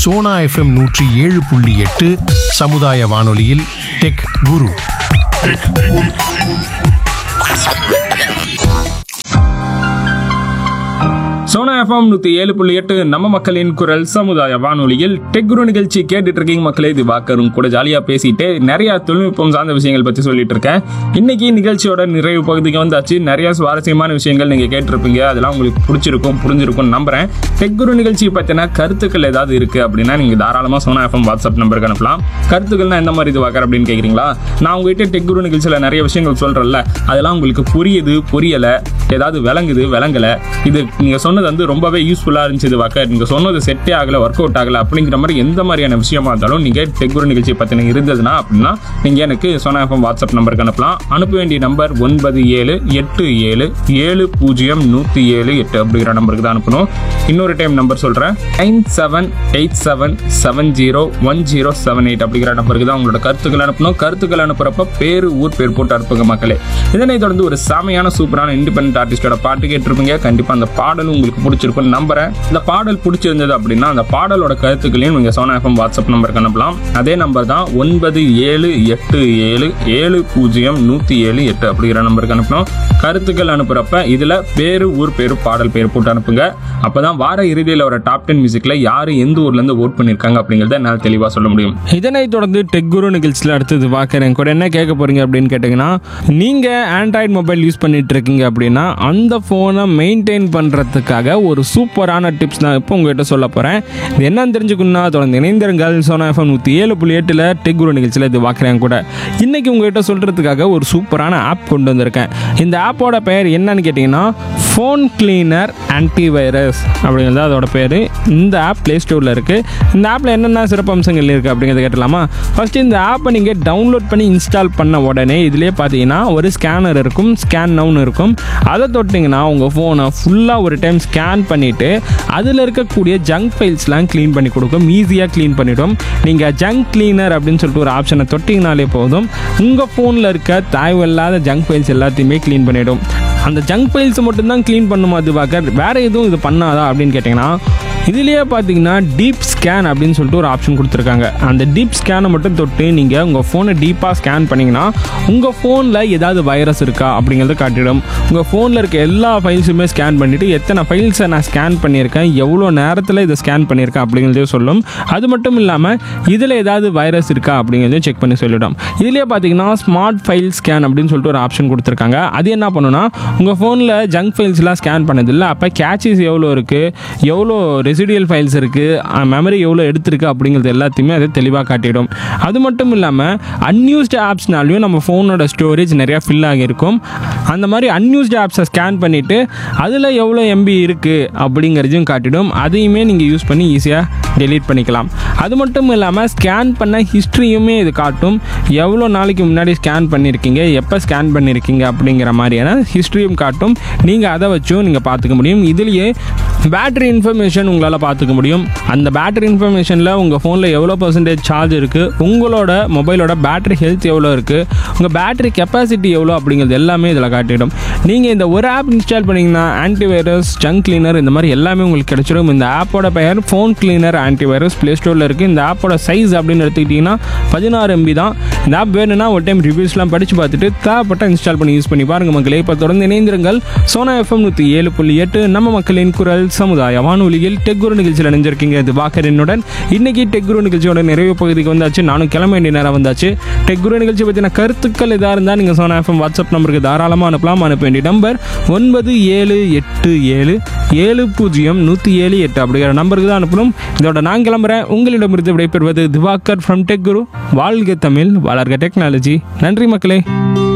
Sona FM நூற்றி ஏழு புள்ளி எட்டு சமுதாய வானொலியில் டெக் குரு சோனா எஃப்எம் நூத்தி ஏழு புள்ளி எட்டு நம்ம மக்களின் குரல் சமுதாய வானொலியில் டெக்குரு நிகழ்ச்சி கேட்டுட்டு இருக்கீங்க மக்களே இது வாக்கரும் கூட ஜாலியா பேசிட்டு நிறைய தொழில்நுட்பம் சார்ந்த விஷயங்கள் பத்தி சொல்லிட்டு இருக்கேன் இன்னைக்கு நிகழ்ச்சியோட நிறைவு பகுதிக்கு வந்தாச்சு நிறைய சுவாரஸ்யமான விஷயங்கள் நீங்க கேட்டிருப்பீங்க அதெல்லாம் உங்களுக்கு பிடிச்சிருக்கும் புரிஞ்சிருக்கும் நம்புறேன் டெக்குரு நிகழ்ச்சி பத்தின கருத்துக்கள் ஏதாவது இருக்கு அப்படின்னா நீங்க தாராளமா சோனா எஃப்எம் வாட்ஸ்அப் நம்பருக்கு அனுப்பலாம் கருத்துக்கள்னா எந்த மாதிரி இது வாக்கர் அப்படின்னு கேக்குறீங்களா நான் உங்ககிட்ட டெக்குரு நிகழ்ச்சியில நிறைய விஷயங்கள் சொல்றேன்ல அதெல்லாம் உங்களுக்கு புரியுது புரியல ஏதாவது விளங்குது விளங்கல இது நீங்க சொன்னது வந்து ரொம்பவே யூஸ்ஃபுல்லா இருந்துச்சு இது வாக்க நீங்க சொன்னது செட்டே ஆகல ஒர்க் அவுட் ஆகல அப்படிங்கிற மாதிரி எந்த மாதிரியான விஷயமா இருந்தாலும் நீங்க டெக்குரு நிகழ்ச்சி பத்தின இருந்ததுன்னா அப்படின்னா நீங்க எனக்கு சோனா எஃப்எம் வாட்ஸ்அப் நம்பருக்கு அனுப்பலாம் அனுப்ப வேண்டிய நம்பர் ஒன்பது ஏழு எட்டு ஏழு ஏழு பூஜ்ஜியம் நூத்தி ஏழு எட்டு அப்படிங்கிற நம்பருக்கு தான் அனுப்பணும் இன்னொரு டைம் நம்பர் சொல்றேன் nine seven eight seven seven zero one zero seven eight அப்படிங்கிற நம்பருக்கு தான் உங்களோட கருத்துக்கள் அனுப்பணும் கருத்துக்கள் அனுப்புறப்ப பேரு ஊர் பேர் போட்டு அனுப்புங்க மக்களே இதனை தொடர்ந்து ஒரு செமையான சூப்பரான இண்டிபெண்டன்ட் ஆர்டிஸ்டோட பாட்டு கேட்டிருப்பீங்க கண்டிப்பா அந்த பாடல் உங்களுக்கு பிடிச்சிருக்கும்னு நம்புறேன் இந்த பாடல் பிடிச்சிருந்தது அப்படின்னா அந்த பாடலோட கருத்துக்களையும் நீங்க சோனா எஃப்எம் வாட்ஸ்அப் நம்பருக்கு அனுப்பலாம் அதே நம்பர் தான் ஒன்பது ஏழு எட்டு ஏழு ஏழு பூஜ்ஜியம் நூத்தி ஏழு எட்டு அப்படிங்கிற நம்பருக்கு அனுப்பணும் கருத்துக்கள் அனுப்புறப்ப இதுல பேரு ஊர் பேரு பாடல் பேர் போட்டு அனுப்புங்க அப்பதான் வார இறுதியில் வர டாப் டென் மியூசிக்ல யாரு எந்த ஊர்ல இருந்து ஓட் பண்ணிருக்காங்க அப்படிங்கறத என்னால் தெளிவா சொல்ல முடியும் இதனைத் தொடர்ந்து டெக் குரு நிகழ்ச்சியில் அடுத்தது பார்க்குறேன் கூட என்ன கேட்க போறீங்க அப்படின்னு கேட்டிங்கன்னா நீங்க ஆண்ட்ராய்டு மொபைல் யூஸ் பண்ணிட்டு இருக்கீங்க அப்படின்னா அந்த ஃபோனை மெயின்டைன் பண்றதுக்காக ஒரு சூப்பரான டிப்ஸ் நான் இப்போ உங்ககிட்ட சொல்ல போறேன் இது என்னன்னு தெரிஞ்சுக்கணும்னா தொடர்ந்து இணைந்திருங்கள் சோனா எஃப்எம் நூற்றி ஏழு புள்ளி எட்டில் டெக் குரு நிகழ்ச்சியில் இது பார்க்குறேன் கூட இன்னைக்கு உங்ககிட்ட சொல்றதுக்காக ஒரு சூப்பரான ஆப் கொண்டு வந்திருக்கேன் இந்த ஆப்போட பெயர் என்னன்னு கேட்டிங்கன்னா ஃபோன் கிளீனர் ஆன்டிவைரஸ் அப்படிங்கிறது அதோட பேர் இந்த ஆப் ப்ளே ஸ்டோரில் இருக்குது இந்த ஆப்பில் என்னென்ன சிறப்பம்சங்கள் இருக்குது அப்படிங்கிறத கேட்டலாமா ஃபஸ்ட்டு இந்த ஆப்பை நீங்கள் டவுன்லோட் பண்ணி இன்ஸ்டால் பண்ண உடனே இதுலேயே பார்த்தீங்கன்னா ஒரு ஸ்கேனர் இருக்கும் ஸ்கேன் நவுன் இருக்கும் அதை தொட்டிங்கன்னா உங்கள் ஃபோனை ஃபுல்லாக ஒரு டைம் ஸ்கேன் பண்ணிவிட்டு அதில் இருக்கக்கூடிய ஜங்க் ஃபைல்ஸ்லாம் க்ளீன் பண்ணி கொடுக்கும் ஈஸியாக க்ளீன் பண்ணிவிடும் நீங்கள் ஜங்க் கிளீனர் அப்படின்னு சொல்லிட்டு ஒரு ஆப்ஷனை தொட்டிங்கனாலே போதும் உங்கள் ஃபோனில் இருக்க தேவையில்லாத ஜங்க் ஃபைல்ஸ் எல்லாத்தையுமே க்ளீன் பண்ணிவிடும் அந்த ஜங்க் ஃபைல்ஸை மட்டும்தான் க்ளீன் பண்ணுமா அது பார்க்க வேறு எதுவும் இது பண்ணாதா அப்படின்னு கேட்டிங்கன்னா இதுலேயே பார்த்தீங்கன்னா டீப் ஸ்கேன் அப்படின்னு சொல்லிட்டு ஒரு ஆப்ஷன் கொடுத்துருக்காங்க அந்த டீப் ஸ்கேனை மட்டும் தொட்டு நீங்கள் உங்கள் ஃபோனை டீப்பாக ஸ்கேன் பண்ணிங்கன்னா உங்கள் ஃபோனில் ஏதாவது வைரஸ் இருக்கா அப்படிங்கிறத காட்டிடும் உங்கள் ஃபோனில் இருக்க எல்லா ஃபைல்ஸுமே ஸ்கேன் பண்ணிவிட்டு எத்தனை ஃபைல்ஸை நான் ஸ்கேன் பண்ணியிருக்கேன் எவ்வளோ நேரத்தில் இதை ஸ்கேன் பண்ணியிருக்கேன் அப்படிங்கிறதையும் சொல்லும் அது மட்டும் இல்லாமல் இதில் ஏதாவது வைரஸ் இருக்கா அப்படிங்கிறதையும் செக் பண்ணி சொல்லிடும் இதுலேயே பார்த்தீங்கன்னா ஸ்மார்ட் ஃபைல் ஸ்கேன் அப்படின்னு சொல்லிட்டு ஒரு ஆப்ஷன் கொடுத்துருக்காங்க அது என்ன பண்ணுன்னா உங்கள் ஃபோனில் ஜங்க் ஃபைல்ஸ்லாம் ஸ்கேன் பண்ணதில்லை அப்போ கேச்சஸ் எவ்வளோ இருக்குது எவ்வளோ ரெசிடியல் ஃபைல்ஸ் இருக்குது மெமரி எவ்வளோ எடுத்திருக்கு அப்படிங்கிறது எல்லாத்தையுமே அது தெளிவாக காட்டிடும் அது மட்டும் இல்லாமல் அன்யூஸ்டு ஆப்ஸ்னாலையும் நம்ம ஃபோனோட ஸ்டோரேஜ் நிறையா ஃபில் ஆகியிருக்கும் அந்த மாதிரி அன்யூஸ்டு ஆப்ஸை ஸ்கேன் பண்ணிவிட்டு அதில் எவ்வளோ எம்பி இருக்குது அப்படிங்கிறதையும் காட்டிடும் அதையுமே நீங்கள் யூஸ் பண்ணி ஈஸியாக டெலீட் பண்ணிக்கலாம் அது மட்டும் இல்லாமல் ஸ்கேன் பண்ண ஹிஸ்ட்ரியுமே இது காட்டும் எவ்வளோ நாளைக்கு முன்னாடி ஸ்கேன் பண்ணியிருக்கீங்க எப்போ ஸ்கேன் பண்ணியிருக்கீங்க அப்படிங்கிற மாதிரியான ஹிஸ்ட்ரியும் காட்டும் நீங்கள் அதை வச்சும் நீங்கள் பார்த்துக்க முடியும் இதுலேயே பேட்டரி இன்ஃபர்மேஷன் உங்களால் பார்த்துக்க முடியும் அந்த பேட்டரி இன்ஃபர்மேஷனில் உங்கள் ஃபோனில் எவ்வளோ பர்சன்டேஜ் சார்ஜ் இருக்குது உங்களோட மொபைலோட பேட்டரி ஹெல்த் எவ்வளோ இருக்குது உங்கள் பேட்டரி கெப்பாசிட்டி எவ்வளோ அப்படிங்கிறது எல்லாமே இதில் காட்டிடும் நீங்கள் இந்த ஒரு ஆப் இன்ஸ்டால் பண்ணிங்கன்னா ஆன்டிவைரஸ் ஜங்க் கிளீனர் இந்த மாதிரி எல்லாமே உங்களுக்கு கிடைச்சிடும் இந்த ஆப்போட பெயர் ஃபோன் கிளீனர் ஆன்டிவைரஸ் ப்ளே ஸ்டோரில் இருக்குது இந்த ஆப்போட சைஸ் அப்படின்னு எடுத்துக்கிட்டிங்கன்னா பதினாறு எம்பி தான் இந்த ஆப் வேணும்னா ஒரு டைம் ரிவ்யூஸ்லாம் படித்து பார்த்துட்டு தேவைப்பட்ட இன்ஸ்டால் பண்ணி யூஸ் பண்ணி பாருங்கள் மக்களே இப்போ தொடர்ந்து இணைந்திருங்கள் சோனா எஃப்எம் நூற்றி ஏழு புள்ளி எட்டு நம்ம மக்களின் குரல் சமுதாய வானொலியில் டெக்குரு நிகழ்ச்சியில் இணைஞ்சிருக்கீங்க இது வாக்கரனுடன் இன்னைக்கு டெக்குரு நிகழ்ச்சியோட நிறைவு பகுதிக்கு வந்தாச்சு நானும் கிளம்ப வேண்டிய நேரம் வந்தாச்சு டெக்குரு நிகழ்ச்சி பற்றின கருத்துக்கள் எதாக இருந்தால் நீங்கள் சோனா எஃப்எம் வாட்ஸ்அப் நம்பருக்கு தாராளமாக அனுப்பலாம் அனுப்ப வேண்டிய நம்பர் ஒன்பது ஏழு எட்டு ஏழு ஏழு பூஜ்ஜியம் நூற்றி ஏழு எட்டு அப்படிங்கிற நம்பருக்கு தான் அனுப்பணும் இதோட நான் கிளம்புறேன் உங்களிடமிருந்து விடைபெறுவது திவாகர் ஃப்ரம் டெக் குரு வாழ்க தமிழ் வளர்க டெக்னாலஜி நன்றி மக்களே